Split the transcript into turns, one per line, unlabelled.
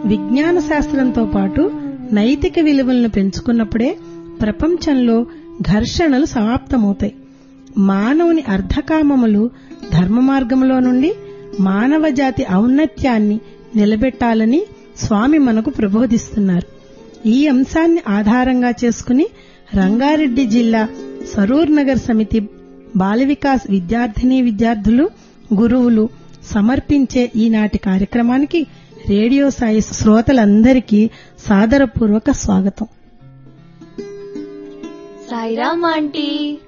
విజ్ఞాన శాస్త్రంతో పాటు నైతిక విలువలను పెంచుకున్నప్పుడే ప్రపంచంలో ఘర్షణలు సమాప్తమవుతాయి మానవుని అర్ధకామములు ధర్మ మార్గంలో నుండి మానవ జాతి ఔన్నత్యాన్ని నిలబెట్టాలని స్వామి మనకు ప్రబోధిస్తున్నారు ఈ అంశాన్ని ఆధారంగా చేసుకుని రంగారెడ్డి జిల్లా సరూర్ నగర్ సమితి బాల వికాస్ విద్యార్థిని విద్యార్థులు గురువులు సమర్పించే ఈనాటి కార్యక్రమానికి రేడియో సాయి శ్రోతలందరికీ సాదరపూర్వక స్వాగతం
సాయిరామ్ ఆంటీ